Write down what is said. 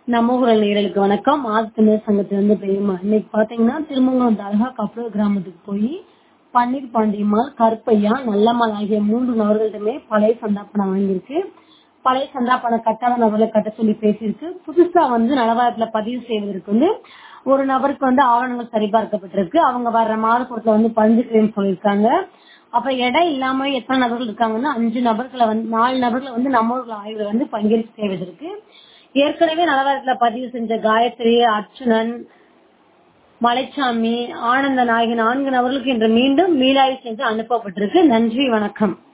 நம்ம ஊரல் நேயர்களுக்கு வணக்கம் ஆதித்தமிழர் சங்கத்திலிருந்து பெரியம்மா இன்னைக்கு பாத்தீங்கன்னா திருமங்கலம் தலகா கப்பலூர் கிராமத்துக்கு போய் பன்னீர் பாண்டியம்மாள் கருப்பையா நல்லம்மாள் ஆகிய மூன்று நபர்களிடமே பழைய சந்தாப்பணம் வாங்கியிருக்கு பழைய சந்தாப்பணம் கட்டாத நபர்களை கட்ட சொல்லி பேசியிருக்கு புதுசா வந்து நலவாரத்துல பதிவு செய்வதற்கு வந்து ஒரு நபருக்கு வந்து ஆவணங்கள் சரிபார்க்கப்பட்டிருக்கு அவங்க வர்ற மாதக்கூடத்துல வந்து பஞ்சுக்கிறேன்னு சொல்லியிருக்காங்க அப்ப இடம் இல்லாம எத்தனை நபர்கள் இருக்காங்கன்னா அஞ்சு நபர்களை வந்து நாலு நபர்களை வந்து நம்ம ஊர்ல ஆய்வுல வந்து பங்கேற்க செய்வதற்கு ஏற்கனவே நலவாரத்துல பதிவு செஞ்ச காயத்ரி அர்ச்சுனன் மலைச்சாமி ஆனந்தன் ஆகிய நான்கு நபர்களுக்கு இன்று மீண்டும் மீளாய்வு சென்று அனுப்பப்பட்டிருக்கு நன்றி வணக்கம்